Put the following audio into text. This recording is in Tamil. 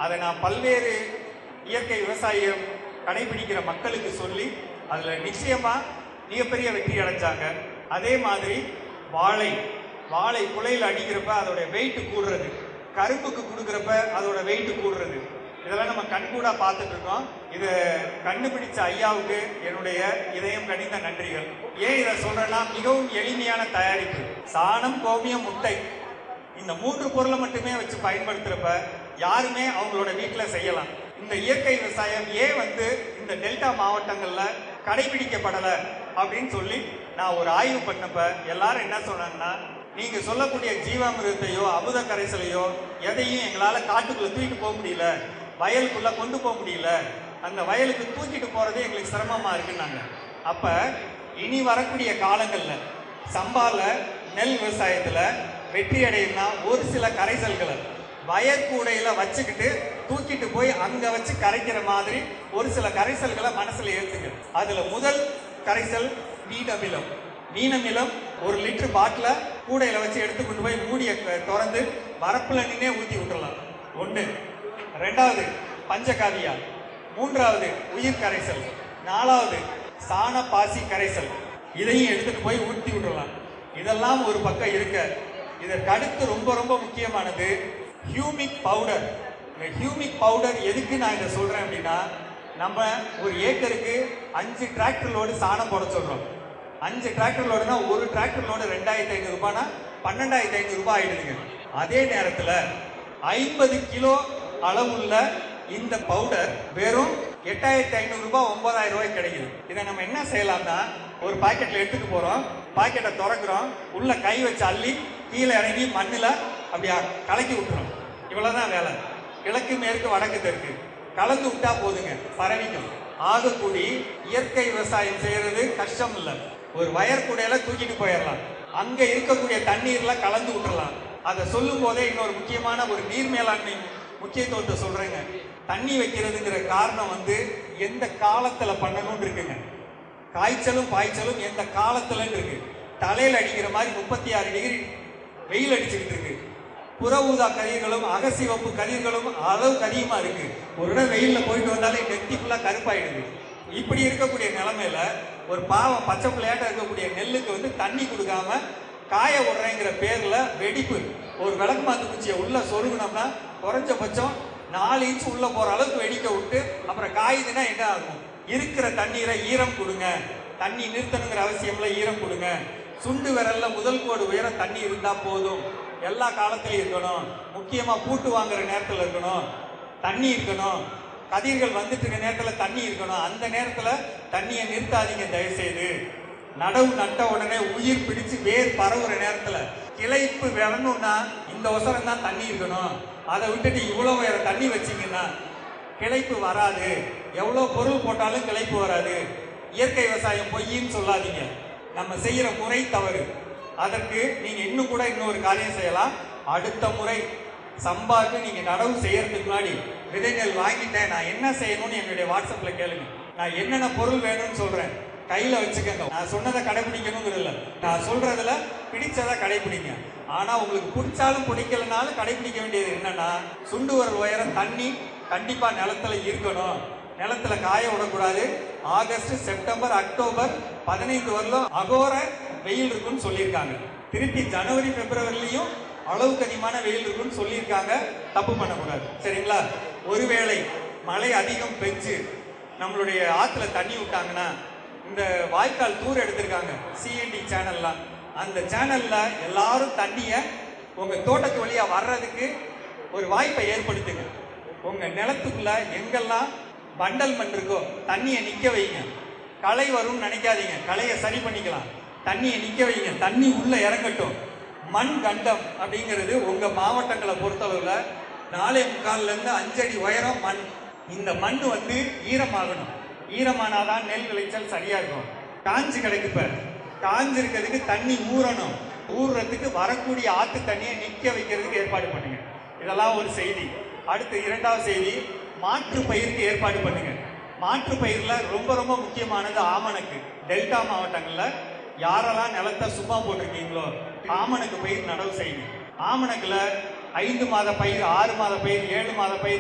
அதை நான் பல்வேறு இயற்கை விவசாயம் கடைபிடிக்கிற மக்களுக்கு சொல்லி அதுல நிச்சயமா மிகப்பெரிய வெற்றி அடைஞ்சாங்க அதே மாதிரி வாழை வாழை குலையில் அடிக்கிறப்ப அதோட வெயிட் கூடுறது கரும்புக்கு கொடுக்குறப்ப அதோட வெயிட் கூடுறது இதெல்லாம் நம்ம கண்கூடா பார்த்துட்டு இருக்கோம் இதை கண்டுபிடிச்ச ஐயாவுக்கு என்னுடைய இதயம் கனிந்த நன்றிகள் ஏன் இதை சொல்றேன்னா மிகவும் எளிமையான தயாரிப்பு சாணம் கோமியம் முட்டை இந்த மூன்று பொருளை மட்டுமே வச்சு பயன்படுத்துறப்ப யாருமே அவங்களோட வீட்டில் செய்யலாம் இந்த இயற்கை விவசாயம் ஏன் வந்து இந்த டெல்டா மாவட்டங்கள்ல கடைபிடிக்கப்படலை அப்படின்னு சொல்லி நான் ஒரு ஆய்வு பண்ணப்ப எல்லாரும் என்ன சொன்னாங்கன்னா நீங்க சொல்லக்கூடிய ஜீவாமிருதத்தையோ அமுத கரைசலையோ எதையும் எங்களால காட்டுக்குள்ள தூக்கிட்டு போக முடியல வயலுக்குள்ள கொண்டு போக முடியல அந்த வயலுக்கு தூக்கிட்டு போறது எங்களுக்கு சிரமமா இருக்குன்னாங்க அப்ப இனி வரக்கூடிய காலங்கள்ல சம்பால நெல் விவசாயத்துல வெற்றி அடையணும்னா ஒரு சில கரைசல்களை வயற்கூடையில வச்சுக்கிட்டு தூக்கிட்டு போய் அங்க வச்சு கரைக்கிற மாதிரி ஒரு சில கரைசல்களை மனசுல ஏத்துங்க அதுல முதல் கரைசல் நீனமிலம் நீனமிலம் ஒரு லிட்டர் பாட்டில கூடையில வச்சு எடுத்து கொண்டு போய் மூடிய திறந்து வரப்புல நின்னே ஊத்தி விட்டுறலாம் ஒண்ணு ரெண்டாவது பஞ்சகாவியா மூன்றாவது உயிர் கரைசல் நாலாவது சாண பாசி கரைசல் இதையும் எடுத்துட்டு போய் ஊற்றி விட்டுறலாம் இதெல்லாம் ஒரு பக்கம் இருக்க இதற்கு அடுத்து ரொம்ப ரொம்ப முக்கியமானது ஹியூமிக் பவுடர் இந்த ஹியூமிக் பவுடர் எதுக்கு நான் இதை சொல்றேன் அப்படின்னா நம்ம ஒரு ஏக்கருக்கு அஞ்சு டிராக்டர் லோடு சாணம் போட சொல்றோம் அஞ்சு டிராக்டர் லோடுனா ஒரு டிராக்டர் லோடு ரெண்டாயிரத்தி ஐநூறு ரூபாய்னா பன்னெண்டாயிரத்தி ஐநூறு ரூபாய் ஆயிடுதுங்க அதே நேரத்தில் ஐம்பது கிலோ அளவுள்ள இந்த பவுடர் வெறும் எட்டாயிரத்தி ஐநூறு ரூபாய் ஒன்பதாயிரம் ரூபாய் கிடைக்குது இதை நம்ம என்ன செய்யலாம்னா ஒரு பாக்கெட்ல எடுத்துட்டு போறோம் பாக்கெட்டை திறக்கிறோம் உள்ள கை வச்சு அள்ளி கீழே இறங்கி மண்ணுல அப்படியா கலக்கி விட்டுறோம் இவ்வளவுதான் வேலை கிழக்கு மேற்கு வடக்கு தெற்கு கலந்து விட்டா போதுங்க பரவிக்கும் ஆகக்கூடி இயற்கை விவசாயம் செய்யறது கஷ்டம் இல்லை ஒரு வயற்குடையில தூக்கிட்டு போயிடலாம் அங்க இருக்கக்கூடிய தண்ணீர்ல கலந்து விட்டுறலாம் அதை சொல்லும் போதே இன்னொரு முக்கியமான ஒரு நீர் மேலாண்மை முக்கியத்துவத்தை சொல்றேங்க தண்ணி வைக்கிறதுங்கிற காரணம் வந்து எந்த காலத்துல பண்ணணும்னு இருக்குங்க காய்ச்சலும் பாய்ச்சலும் எந்த காலத்துல இருக்கு தலையில அடிக்கிற மாதிரி முப்பத்தி ஆறு டிகிரி வெயில் அடிச்சுக்கிட்டு இருக்கு புற ஊதா கதிர்களும் அகசிவப்பு கதிர்களும் அளவுக்கு அதிகமா இருக்கு ஒரு இடம் வெயில்ல போயிட்டு வந்தாலே நெத்தி ஃபுல்லா கருப்பாயிடுது இப்படி இருக்கக்கூடிய நிலைமையில ஒரு பாவம் பச்சை பிள்ளையாட்ட இருக்கக்கூடிய நெல்லுக்கு வந்து தண்ணி கொடுக்காம காய விடுறேங்கிற பேர்ல வெடிப்பு ஒரு விளக்கு மாத்து குச்சியை உள்ள சொருகுனோம்னா குறைஞ்சபட்சம் நாலு இன்ச் உள்ள போற அளவுக்கு வெடிக்க விட்டு அப்புறம் காயுதுன்னா என்ன ஆகும் இருக்கிற தண்ணீரை ஈரம் கொடுங்க தண்ணி நிறுத்தணுங்கிற அவசியம்ல ஈரம் கொடுங்க சுண்டு விரல்ல முதல் கோடு உயரம் தண்ணி இருந்தா போதும் எல்லா காலத்திலயும் இருக்கணும் முக்கியமா பூட்டு வாங்குற நேரத்துல இருக்கணும் தண்ணி இருக்கணும் கதிர்கள் வந்துட்டு இருக்க நேரத்துல தண்ணி இருக்கணும் அந்த நேரத்துல தண்ணியை நிறுத்தாதீங்க தயவு செய்து நடவு நட்ட உடனே உயிர் பிடிச்சு வேர் பரவுற நேரத்துல கிளைப்பு வரணும்னா இந்த ஒசரம் தான் தண்ணி இருக்கணும் அதை விட்டுட்டு இவ்வளவு உயரம் தண்ணி வச்சீங்கன்னா கிளைப்பு வராது எவ்வளவு பொருள் போட்டாலும் கிளைப்பு வராது இயற்கை விவசாயம் பொய்ன்னு சொல்லாதீங்க நம்ம செய்யற முறை தவறு அதற்கு நீங்க இன்னும் கூட இன்னொரு காரியம் செய்யலாம் அடுத்த முறை சம்பாக்கு நீங்க நடவு செய்யறதுக்கு முன்னாடி விதை நெல் வாங்கிட்டேன் நான் என்ன செய்யணும்னு என்னுடைய வாட்ஸ்அப்ல கேளுங்க நான் என்னென்ன பொருள் வேணும்னு சொல்றேன் கையில வச்சுக்கோங்க நான் சொன்னதை கடைபிடிக்கணுங்கிறது இல்ல நான் சொல்றதுல பிடிச்சதை கடைபிடிங்க ஆனா உங்களுக்கு பிடிச்சாலும் பிடிக்கலனாலும் கடைபிடிக்க வேண்டியது என்னன்னா சுண்டு வரல் உயரம் தண்ணி கண்டிப்பா நிலத்துல இருக்கணும் நிலத்துல காய விடக்கூடாது ஆகஸ்ட் செப்டம்பர் அக்டோபர் பதினைந்து வரலும் அகோர வெயில் இருக்குன்னு சொல்லியிருக்காங்க திருப்பி ஜனவரி பிப்ரவரிலையும் அளவுக்கு அதிகமான வெயில் இருக்குன்னு சொல்லியிருக்காங்க தப்பு பண்ணக்கூடாது சரிங்களா ஒருவேளை மழை அதிகம் பெஞ்சு நம்மளுடைய ஆத்துல தண்ணி விட்டாங்கன்னா இந்த வாய்க்கால் தூர் எடுத்திருக்காங்க சிஎன்டி சேனல்லாம் அந்த சேனல்ல எல்லாரும் தண்ணிய உங்க தோட்டத்து வழியா வர்றதுக்கு ஒரு வாய்ப்பை ஏற்படுத்துங்க உங்க நிலத்துக்குள்ள எங்கெல்லாம் பண்டல் மண் இருக்கோ தண்ணியை நிக்க வைங்க களை வரும்னு நினைக்காதீங்க களையை சரி பண்ணிக்கலாம் தண்ணியை நிக்க வைங்க தண்ணி உள்ள இறங்கட்டும் மண் கண்டம் அப்படிங்கிறது உங்க மாவட்டங்களை பொறுத்தளவுல நாலே முக்கால்ல இருந்து அஞ்சடி உயரம் மண் இந்த மண் வந்து ஈரமாகணும் ஈரமானாதான் நெல் விளைச்சல் சரியா இருக்கும் காஞ்சு கிடக்கு இப்ப காஞ்சு இருக்கிறதுக்கு தண்ணி ஊறணும் ஊறுறதுக்கு வரக்கூடிய ஆத்து தண்ணியை நிக்க வைக்கிறதுக்கு ஏற்பாடு பண்ணுங்க இதெல்லாம் ஒரு செய்தி அடுத்து இரண்டாவது செய்தி மாற்று பயிருக்கு ஏற்பாடு பண்ணுங்க மாற்று பயிர்ல ரொம்ப ரொம்ப முக்கியமானது ஆமணக்கு டெல்டா மாவட்டங்கள்ல யாரெல்லாம் நிலத்தை சும்மா போட்டிருக்கீங்களோ ஆமணக்கு பயிர் நடவு செய்யுங்க ஆமணக்குல ஐந்து மாத பயிர் ஆறு மாத பயிர் ஏழு மாத பயிர்